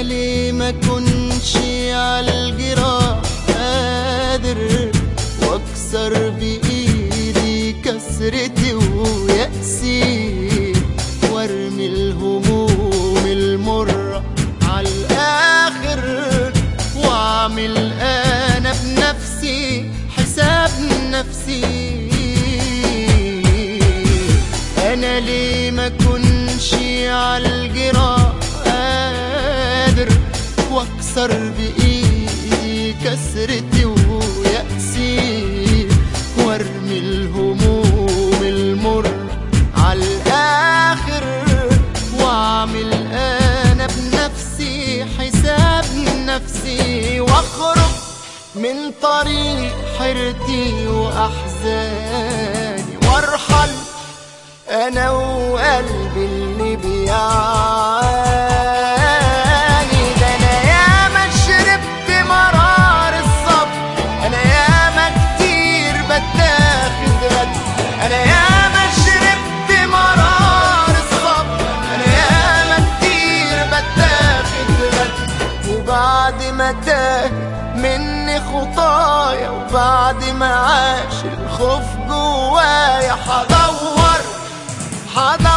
انا ليه ما كنش على الجراح قادر واكسر بايدي كسرتي ويأسي وارمي الهموم المرة على الاخر واعمل انا بنفسي حساب نفسي انا ليه ما كنش على الجراح قادر واكسر بايدي كسرتي ويأسي وارمي الهموم المر على الاخر واعمل انا بنفسي حساب نفسي واخرج من طريق حيرتي واحزاني وارحل انا وقلبي اللي بيعاني ده انا ياما شربت مرار الصبر انا ياما كتير بتاخد رد انا ياما شربت مرار الصبر انا ياما كتير بتاخد رد وبعد ما تاه مني خطايا وبعد ما عاش الخوف جوايا حدور حدور